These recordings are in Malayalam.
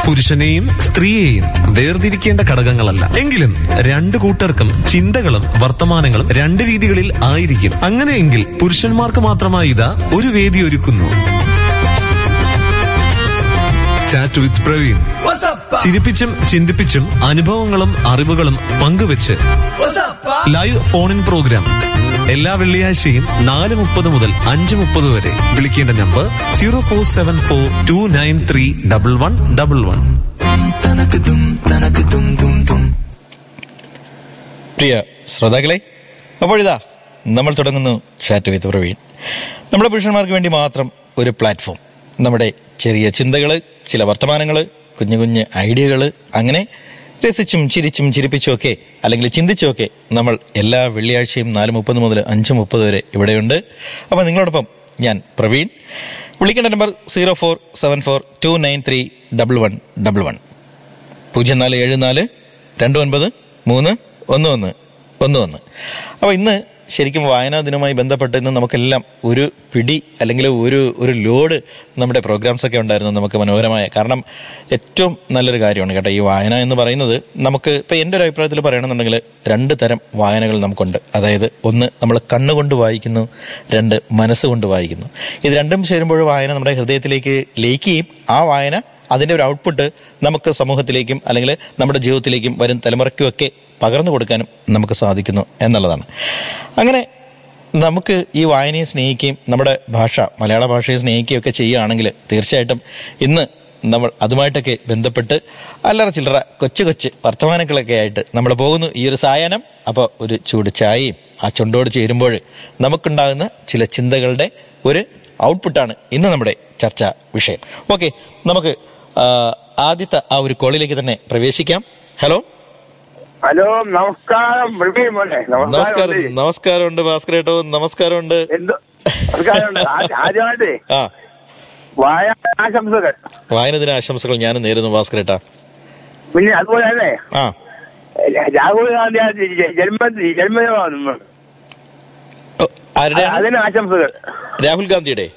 പുരുഷനെയും സ്ത്രീയെയും വേർതിരിക്കേണ്ട ഘടകങ്ങളല്ല എങ്കിലും രണ്ടു കൂട്ടർക്കും ചിന്തകളും വർത്തമാനങ്ങളും രണ്ട് രീതികളിൽ ആയിരിക്കും അങ്ങനെയെങ്കിൽ പുരുഷന്മാർക്ക് മാത്രമായി ഇതാ ഒരു വേദി ഒരുക്കുന്നു ചാറ്റ് വിത്ത് പ്രവീൺ ചിരിപ്പിച്ചും ചിന്തിപ്പിച്ചും അനുഭവങ്ങളും അറിവുകളും പങ്കുവെച്ച് ലൈവ് ഫോൺ ഇൻ പ്രോഗ്രാം എല്ലാ വെള്ളിയാഴ്ചയും നാല് മുപ്പത് മുതൽ അഞ്ച് മുപ്പത് വരെ വിളിക്കേണ്ട number zero four seven four two nine three double one double one പ്രിയ ശ്രോതാക്കളെ അപ്പോഴിതാ നമ്മൾ തുടങ്ങുന്നു ചാറ്റ് വിത്ത് പ്രവീൺ നമ്മുടെ പുരുഷന്മാർക്ക് വേണ്ടി മാത്രം ഒരു പ്ലാറ്റ്ഫോം നമ്മുടെ ചെറിയ ചിന്തകൾ ചില വർത്തമാനങ്ങൾ കുഞ്ഞു കുഞ്ഞു ഐഡിയകൾ അങ്ങനെ രസിച്ചും ചിരിച്ചും ചിരിപ്പിച്ചും ഒക്കെ അല്ലെങ്കിൽ ചിന്തിച്ചും ഒക്കെ നമ്മൾ എല്ലാ വെള്ളിയാഴ്ചയും നാല് മുപ്പത് മുതൽ അഞ്ച് മുപ്പത് വരെ ഇവിടെയുണ്ട് അപ്പോൾ നിങ്ങളോടൊപ്പം ഞാൻ പ്രവീൺ വിളിക്കേണ്ട number zero four seven four two nine three double one double one പൂജ്യം നാല് ഏഴ് നാല് രണ്ട് ഒൻപത് മൂന്ന് ഒന്ന് ഒന്ന് ഒന്ന് ഒന്ന് അപ്പോൾ ഇന്ന് ശരിക്കും വായനാ ദിനവുമായി ബന്ധപ്പെട്ട് ഇന്ന് നമുക്കെല്ലാം ഒരു പിടി അല്ലെങ്കിൽ ഒരു ഒരു ലോഡ് നമ്മുടെ പ്രോഗ്രാംസ് ഒക്കെ ഉണ്ടായിരുന്നു നമുക്ക് മനോഹരമായ കാരണം ഏറ്റവും നല്ലൊരു കാര്യമാണ് കേട്ടോ ഈ വായന എന്ന് പറയുന്നത് നമുക്ക് ഇപ്പം എൻ്റെ ഒരു അഭിപ്രായത്തിൽ പറയണമെന്നുണ്ടെങ്കിൽ രണ്ട് തരം വായനകൾ നമുക്കുണ്ട് അതായത് ഒന്ന് നമ്മൾ കണ്ണുകൊണ്ട് വായിക്കുന്നു രണ്ട് മനസ്സുകൊണ്ട് വായിക്കുന്നു ഇത് രണ്ടും ചേരുമ്പോൾ വായന നമ്മുടെ ഹൃദയത്തിലേക്ക് ലയിക്കുകയും ആ വായന അതിൻ്റെ ഒരു ഔട്ട്പുട്ട് നമുക്ക് സമൂഹത്തിലേക്കും അല്ലെങ്കിൽ നമ്മുടെ ജീവിതത്തിലേക്കും വരും തലമുറയ്ക്കുമൊക്കെ പകർന്നു കൊടുക്കാനും നമുക്ക് സാധിക്കുന്നു എന്നുള്ളതാണ് അങ്ങനെ നമുക്ക് ഈ വായനയെ സ്നേഹിക്കുകയും നമ്മുടെ ഭാഷ മലയാള ഭാഷയെ സ്നേഹിക്കുകയും ഒക്കെ ചെയ്യുകയാണെങ്കിൽ തീർച്ചയായിട്ടും ഇന്ന് നമ്മൾ അതുമായിട്ടൊക്കെ ബന്ധപ്പെട്ട് അല്ലറ ചില്ലറ കൊച്ചു കൊച്ചു വർത്തമാനങ്ങളൊക്കെ ആയിട്ട് നമ്മൾ പോകുന്നു ഈ ഒരു സായാഹ്നം അപ്പോൾ ഒരു ചൂട് ചായയും ആ ചുണ്ടോട് ചേരുമ്പോൾ നമുക്കുണ്ടാകുന്ന ചില ചിന്തകളുടെ ഒരു ഔട്ട്പുട്ടാണ് ഇന്ന് നമ്മുടെ ചർച്ചാ വിഷയം ഓക്കെ നമുക്ക് ആ, ആദ്യത്തെ ആ ഒരു കോളിലേക്ക് തന്നെ പ്രവേശിക്കാം ഹലോ ഹലോ നമസ്കാരം പ്രവീൺ മോനെ നമസ്കാരം ഉണ്ട്. നമസ്കാരമുണ്ട് ഭാസ്കരേട്ടോ നമസ്കാരമുണ്ട് എന്തോ നമസ്കാരമുണ്ട് ആ- ആദ്യമായിട്ട് ആ വായ ആശംസകൾ വായന ദിന ആശംസകൾ ഞാനും നേരുന്നു ഭാസ്കരേട്ടാ പിന്നെ അതുപോലെ തന്നെ ആ രാഹുൽ ഗാന്ധി ആ ജ- ജന്മ ജന്മദിനമാണ് ഓ, ആരുടെയാണ് അതിന് ആശംസകൾ രാഹുൽ ഗാന്ധിയുടെ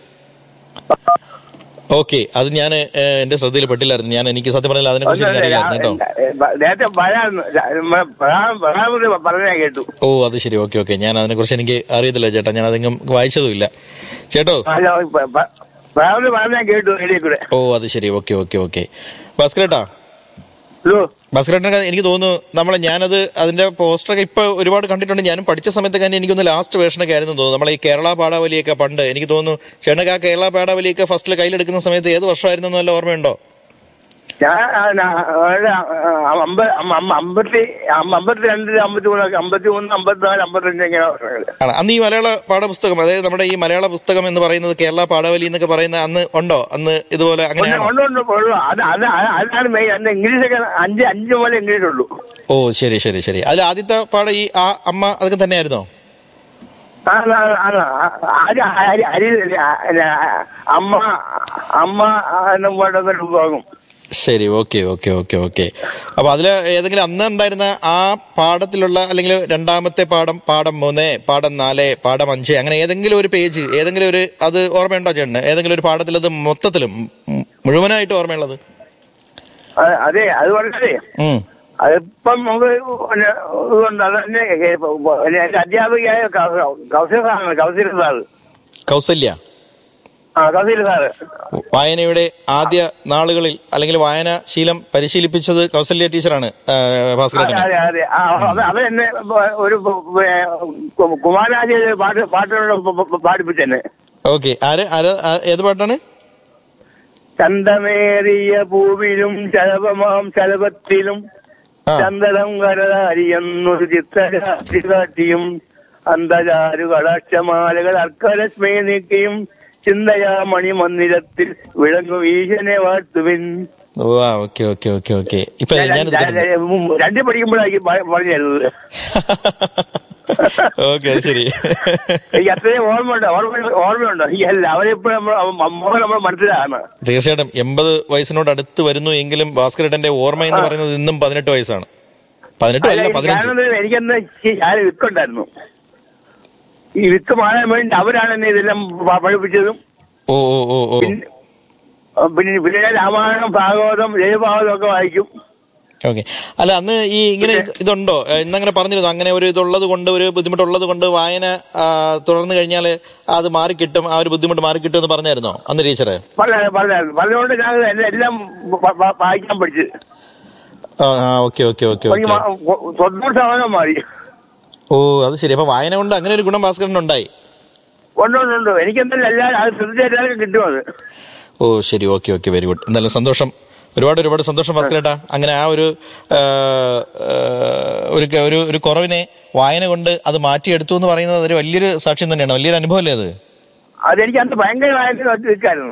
ഓക്കെ അത് ഞാൻ എന്റെ ശ്രദ്ധയിൽ പെട്ടില്ലായിരുന്നു ഞാൻ എനിക്ക് സത്യം പറഞ്ഞാൽ അതിനെ കുറിച്ച് ഒന്ന് അറിയില്ലായിരുന്നു കേട്ടോ നേരത്തെ പറയാറുണ്ട് പ്രധാനമന്ത്രി പറഞ്ഞാൽ കേട്ടു ഓ അത് ശരി ഓക്കെ ഓക്കെ ഞാൻ അതിനെ കുറിച്ച് എനിക്ക് അറിയത്തില്ല ചേട്ടാ ഞാൻ അതെങ്കിലും വായിച്ചതുമില്ല ചേട്ടോ അല്ല, പ- പ- പ്രധാനമന്ത്രി പറഞ്ഞാൽ കേട്ടു റേഡിയോ കൂടെ ഓ അത് ശരി ഓക്കെ ഓക്കെ ഓക്കെ ഭാസ്കരേട്ടാ ഹലോ ഭാസ്കരേട്ടൻ എനിക്ക് തോന്നുന്നു നമ്മളെ ഞാനത് അതിന്റെ പോസ്റ്ററൊക്കെ ഇപ്പൊ ഒരുപാട് കണ്ടിട്ടുണ്ട് ഞാനും പഠിച്ച സമയത്ത് തന്നെ എനിക്കൊന്ന് ലാസ്റ്റ് വേർഷനൊക്കെ ആയിരുന്നു തോന്നുന്നു നമ്മളെ ഈ കേരള പാടാവലിയൊക്കെ പണ്ട് എനിക്ക് തോന്നുന്നു ചേട്ടനൊക്കെ ആ കേരള പാടാവലിയൊക്കെ ഫസ്റ്റിൽ കയ്യിലെടുക്കുന്ന സമയത്ത് ഏത് വർഷമായിരുന്നു എന്ന് വല്ല ഓർമ്മയുണ്ടോ ഞാൻ ആ, ന- ഒരു, ആ, അമ്പ- അമ്പ- അമ്പ- അമ്പത്തി അമ്പ- അമ്പത്തിരണ്ട് അമ്പത്തി മൂന്ന് അമ്പത്തി മൂന്ന് അമ്പത്തിനാല് അമ്പത്തഞ്ച് ഇങ്ങനെ വർഷങ്ങള്. ആണ് അന്ന് ഈ മലയാള പാഠപുസ്തകം അതായത് നമ്മുടെ ഈ മലയാള പുസ്തകം എന്ന് പറയുന്നത് കേരള പാടാവലി എന്നൊക്കെ പറയുന്ന അന്ന് ഉണ്ടോ അന്ന് ഇതുപോലെ ഉണ്ട് അങ്ങനെയാണോ ഉണ്ട് ഉണ്ട് ഉള്ളു. അത് അത് അത് അതാണ് മെയിൻ അന്ന് ഇംഗ്ലീഷൊക്കെ അഞ്ച് അഞ്ച് പോലെ ഇംഗ്ലീഷ് ഉള്ളൂ ഓ ശരി ശരി ശരി അതിൽ ആദ്യത്തെ പാഠം ഈ ആ അമ്മ അതൊക്കെ തന്നെയായിരുന്നോ ആ, ആ, ആ, ആ, അരി അരി അരി ആ, അമ്മ അമ്മ എന്നും കൊണ്ടൊക്കെ പോകും ശരി ഓക്കെ ഓക്കെ ഓക്കെ ഓക്കെ അപ്പൊ അതില് ഏതെങ്കിലും അന്ന് ഉണ്ടായിരുന്ന ആ പാഠത്തിലുള്ള അല്ലെങ്കിൽ രണ്ടാമത്തെ പാഠം പാഠം മൂന്ന് പാഠം നാല് പാഠം അഞ്ച് അങ്ങനെ ഏതെങ്കിലും ഒരു പേജ് ഏതെങ്കിലും ഒരു അത് ഓർമ്മയുണ്ടോ ചേട്ടന് ഏതെങ്കിലും ഒരു പാഠത്തിൽ അത് മൊത്തത്തിലും ഉം, മുഴുവനായിട്ട് ഓർമ്മയുള്ളത് അത് അതെ അത് പറഞ്ഞതേ ഉം അതിപ്പം നമുക്ക് പിന്നെ ഇതുണ്ട് അത് തന്നെ പിന്നെ എന്റെ അധ്യാപികയായ കൗശല സാറാണ് കൗശല സാറ് കൗസല്യ ആ കൗശല സാറ് വായനയുടെ ആദ്യ നാളുകളിൽ അല്ലെങ്കിൽ വായന ശീലം പരിശീലിപ്പിച്ചത് കൗസല്യ ടീച്ചറാണ് ആ, അതെ ഭാസ്കരേട്ടനെ അതെ അതെ ആ അത് അത് എന്നെ ഒരു കുമാരാജി പാട്ട് പാട്ടുകൾ പാടിപ്പിച്ചെന്നെ ഓക്കെ ആര് ആര് ആ- ഏത് പാട്ടാണ് ചന്തമേറിയ പൂവിലും ശലഭമാം ശലഭത്തിലും ആ ചന്ദനം കരതാരിയെന്നൊരു ചിത്തരാശി കാട്ടിയും അന്തചാരു കടാക്ഷമാലകൾ അർക്കലക്ഷ്മി നീക്കിയും ചിന്തയാ മണിമന്ദിരത്തിൽ വിളങ്ങു ഈശനെ വാഴ്ത്തുവിൻ ഓ ആ ഓക്കെ ഓക്കെ ഓക്കെ ഓക്കെ ഇപ്പൊ ഞാനിത് കേട്ടിട്ടുണ്ട്. രണ്ടു പഠിക്കുമ്പോഴായിരിക്കും പറഞ്ഞു തരുന്നത് ഓക്കെ അത് ശരി എനിക്ക് അത്രയും ഓർമ്മയുണ്ട് ഓർമ്മ ഓർമ്മയുണ്ട് ഈ അല്ല അവരെപ്പോഴും നമ്മൾ നമ്മൾ മനസ്സിലാണ് തീർച്ചയായിട്ടും എൺപത് വയസ്സിനോട് അടുത്ത് വരുന്നു എങ്കിലും ഭാസ്കരേട്ടന്റെ ഓർമ്മ എന്ന് പറയുന്നത് ഇന്നും പതിനെട്ട് വയസ്സാണ് പതിനെട്ട് അല്ല പതിനഞ്ച് കാരണം എനിക്കെന്ന് ഞാൻ വിത്തുണ്ടായിരുന്നു ഈ വിത്ത് മാറാൻ വേണ്ടി അവരാണ് എന്നെ ഇതെല്ലാം പ- പഠിപ്പിച്ചതും ഓ ഓ ഓ ഓ പിന്നെ പിന്നെ പിന്നെ ഞാൻ രാമായണം ഭാഗവതം ജയഭാഗവതം ഒക്കെ വായിക്കും ഓക്കെ അല്ല അന്ന് ഈ ഇങ്ങനെ ഇത് ഇതുണ്ടോ ഏ, ഇന്നങ്ങനെ പറഞ്ഞിരുന്നു അങ്ങനെ ഒരു ഇതുള്ളത് കൊണ്ട് ഒരു ബുദ്ധിമുട്ടുള്ളത് കൊണ്ട് വായന ആ, തുടർന്ന് കഴിഞ്ഞാൽ അത് മാറിക്കിട്ടും ആ ഒരു ബുദ്ധിമുട്ട് മാറിക്കിട്ടും എന്ന് പറഞ്ഞായിരുന്നോ അന്ന് ടീച്ചറ് പറഞ്ഞായിരുന്നു പറഞ്ഞായിരുന്നു പറഞ്ഞുകൊണ്ട് ഞാൻ എല്ലാം- എല്ലാം വ- വ- വായിക്കാൻ പഠിച്ചു ആ ഓക്കെ ഓക്കെ ഓക്കെ ഒരു ഓക്കെ മാ- തൊണ്ണൂറ് ശതമാനം മാറി ഓ അത് ശരി അപ്പൊ വായന കൊണ്ട് അങ്ങനെ ഒരു ഗുണം ഭാസ്കരന് ഉണ്ടായി ഉണ്ട് ഉണ്ട് ഉണ്ട് എനിക്കെന്തായാലും എല്ലാവരും അത് ശ്രദ്ധിച്ച എല്ലാവർക്കും കിട്ടും അത് ഓ ശരി ഓക്കെ ഓക്കെ വെരി ഗുഡ് എന്തായാലും സന്തോഷം ഒരുപാട് ഒരുപാട് സന്തോഷം ഭാസ്കരേട്ടാ അങ്ങനെ ആ ഒരു ആ, ആ, ഒരു ഒരു ഒരു കുറവിനെ വായന കൊണ്ട് അത് മാറ്റിയെടുത്തു എന്ന് പറയുന്നത് ഒരു വലിയൊരു സാക്ഷ്യം തന്നെയാണ് വലിയൊരു അനുഭവം അല്ലേ അത് അതെനിക്ക് അന്ന് ഭയങ്കരമായിട്ട് നിൽക്കായിരുന്നു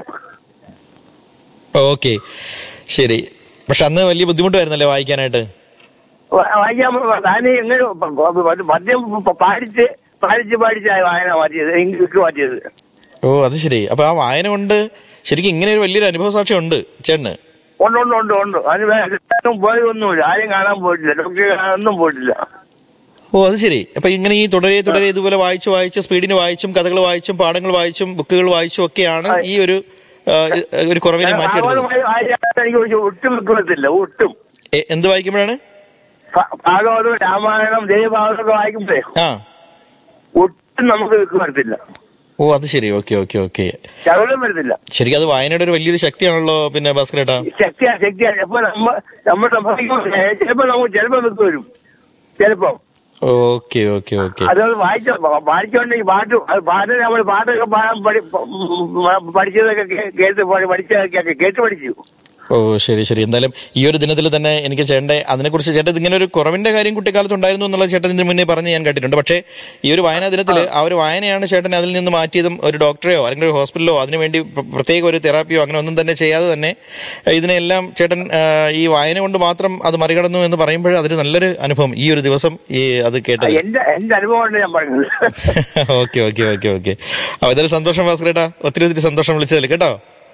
ഓക്കെ ശരി പക്ഷെ അന്ന് വലിയ ബുദ്ധിമുട്ടായിരുന്നല്ലേ വായിക്കാനായിട്ട് വാ- വായിക്കാൻ ഞാൻ എങ്ങനെ പ- പ- പദ്യം പ- പാടിച്ച് പാടിച്ച് പാടിച്ചായി വായന മാറ്റിയത് ഇംഗ്ലീഷ് മാറ്റിയത് ഓ അത് ശരി അപ്പൊ ആ വായന കൊണ്ട് ശരിക്കും ഇങ്ങനെ ഒരു വലിയൊരു അനുഭവ സാക്ഷ്യം ഉണ്ട് ചേട്ടന് ഉണ്ട് ഉണ്ട് ഉണ്ട് ഉണ്ട് അതിന് വേറെ പോയതൊന്നുമില്ല ആരും കാണാൻ പോയിട്ടില്ല ഡോക്ടറെ കാണാനൊന്നും പോയിട്ടില്ല ഓ അത് ശരി അപ്പൊ ഇങ്ങനെ ഈ തുടരെ തുടരെ ഇതുപോലെ വായിച്ചു വായിച്ച് സ്പീഡിന് വായിച്ചും കഥകൾ വായിച്ചും പാഠങ്ങൾ വായിച്ചും ബുക്കുകൾ വായിച്ചും ഒക്കെയാണ് ഈ ഒരു ആ, ഒരു കുറവിനെ മാറ്റിയെടുത്തത് ഭാഗവതമായി വായിക്കാൻ എനിക്ക് ഒരു ഒട്ടും നിൽക്കത്തില്ല ഒട്ടും എ- എന്ത് വായിക്കുമ്പോഴാണ് ഭ- ഭാഗവതം രാമായണം ദേവഭാഗവതം ഒക്കെ വായിക്കുമ്പോഴേ ആ ഒട്ടും നമുക്ക് നിൽക്ക് വരത്തില്ല ഓ അത് ശരി ഓക്കെ ഓക്കെ ഓക്കെ ശകലം വരത്തില്ല ശരിക്കും അത് വായനയുടെ ഒരു വലിയൊരു ശക്തിയാണല്ലോ പിന്നെ ഭാസ്കരേട്ടാ ശക്തിയാ ശക്തിയാ ചിലപ്പോ നമ്മ നമ്മൾ സംഭവിക്കും ചിലപ്പോ നമുക്ക് ചിലപ്പോ നിൽക്ക് വരും ചിലപ്പോ ഓക്കെ ഓക്കെ ഓക്കെ അത് വായിച്ച വായിച്ചോണ്ടെങ്കിൽ പാട്ട് അത് പാട്ട് നമ്മൾ പാട്ടൊക്കെ പാടാൻ പഠി പ- പഠിച്ചതൊക്കെ കേ- കേട്ട് പഠി- പഠിച്ചതൊക്കെ കേട്ട് പഠിച്ചു ഓ ശരി ശരി എന്തായാലും ഈ ഒരു ദിനത്തിൽ തന്നെ എനിക്ക് ചേട്ടൻ്റെ അതിനെക്കുറിച്ച് ചേട്ടൻ ഇങ്ങനെ ഒരു കുറവിന്റെ കാര്യം കുട്ടിക്കാലത്ത് ഉണ്ടായിരുന്നു എന്നുള്ള ചേട്ടൻ ഇതിന് മുന്നേ പറഞ്ഞ് ഞാൻ കേട്ടിട്ടുണ്ട് പക്ഷേ ഈ ഒരു വായനാ ദിനത്തിൽ ആ ഒരു വായനയാണ് ചേട്ടൻ അതിൽ നിന്ന് മാറ്റിയതും ഒരു ഡോക്ടറെയോ അല്ലെങ്കിൽ ഒരു ഹോസ്പിറ്റലോ അതിനുവേണ്ടി പ്ര- പ്രത്യേക ഒരു തെറാപ്പിയോ അങ്ങനെ ഒന്നും തന്നെ ചെയ്യാതെ തന്നെ ഏഹ്, ഇതിനെല്ലാം ചേട്ടൻ ഏഹ്, ഈ വായന കൊണ്ട് മാത്രം അത് മറികടന്നു എന്ന് പറയുമ്പോൾ അതൊരു നല്ലൊരു അനുഭവം ഈ ഒരു ദിവസം ഈ അത് കേട്ടത് എന്റെ എന്റെ അനുഭവമാണ് ഞാൻ പറഞ്ഞത് ഓക്കെ ഓക്കെ ഓക്കെ ഓക്കെ അപ്പൊ ഇതൊരു സന്തോഷം ഭാസ്കരേട്ടാ ഒത്തിരി ഒത്തിരി സന്തോഷം വിളിച്ചതിൽ കേട്ടോ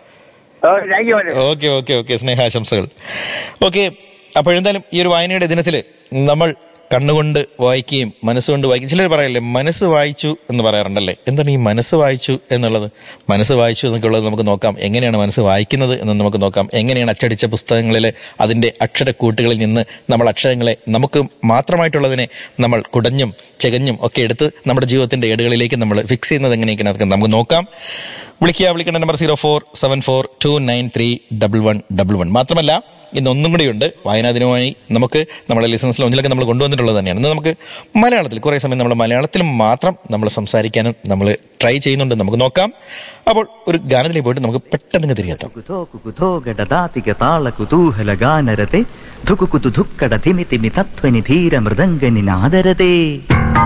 thank you okay okay okay സ്നേഹാശംസകൾ ഓക്കെ അപ്പോൾ എന്തായാലും ഈ ഒരു വായനയുടെ ദിനത്തിൽ നമ്മൾ കണ്ണുകൊണ്ട് വായിക്കുകയും മനസ്സുകൊണ്ട് വായിക്കുകയും ചിലർ പറയല്ലേ മനസ്സ് വായിച്ചു എന്ന് പറയാറുണ്ടല്ലേ എന്താണ് ഈ മനസ്സ് വായിച്ചു എന്നുള്ളത് മനസ്സ് വായിച്ചു എന്നൊക്കെ ഉള്ളത് നമുക്ക് നോക്കാം എങ്ങനെയാണ് മനസ്സ് വായിക്കുന്നത് എന്ന് നമുക്ക് നോക്കാം എങ്ങനെയാണ് അച്ചടിച്ച പുസ്തകങ്ങളിൽ അതിൻ്റെ അക്ഷരക്കൂട്ടുകളിൽ നിന്ന് നമ്മൾ അക്ഷരങ്ങളെ നമുക്ക് മാത്രമായിട്ടുള്ളതിനെ നമ്മൾ കുടഞ്ഞും ചെകഞ്ഞും ഒക്കെ എടുത്ത് നമ്മുടെ ജീവിതത്തിന്റെ ഏടുകളിലേക്ക് നമ്മൾ ഫിക്സ് ചെയ്യുന്നത് എങ്ങനെയൊക്കെയാണ് അതൊക്കെ നമുക്ക് നോക്കാം വിളിക്കുക വിളിക്കേണ്ട number zero four seven four two nine three double one double one മാത്രമല്ല ഇന്ന് ഒന്നും കൂടിയുണ്ട് വായനാ ദിനവുമായി നമുക്ക് നമ്മുടെ ലിസൺസിൽ ഒന്നിലൊക്കെ നമ്മൾ കൊണ്ടുവന്നിട്ടുള്ളത് തന്നെയാണ് ഇന്ന് നമുക്ക് മലയാളത്തിൽ കുറേ സമയം നമ്മൾ മലയാളത്തിൽ മാത്രം നമ്മൾ സംസാരിക്കാനും നമ്മൾ ട്രൈ ചെയ്യുന്നുണ്ട് നമുക്ക് നോക്കാം അപ്പോൾ ഒരു ഗാനത്തിലേക്ക് പോയിട്ട് നമുക്ക് പെട്ടെന്ന് തിരികെ എത്താം ಕುತೋ ಕುತೋ ಗಡದಾತಿಗ ತಾಳ ಕುತೂಹಲ ಗಾನರತೆ ಧುಕು ಕುತು ಧುಕ್ಕಡ ತಿಮಿ ತಿಮಿ ತತ್ವನಿ ಧೀರ ಮೃದಂಗ ನಿನಾದರತೆ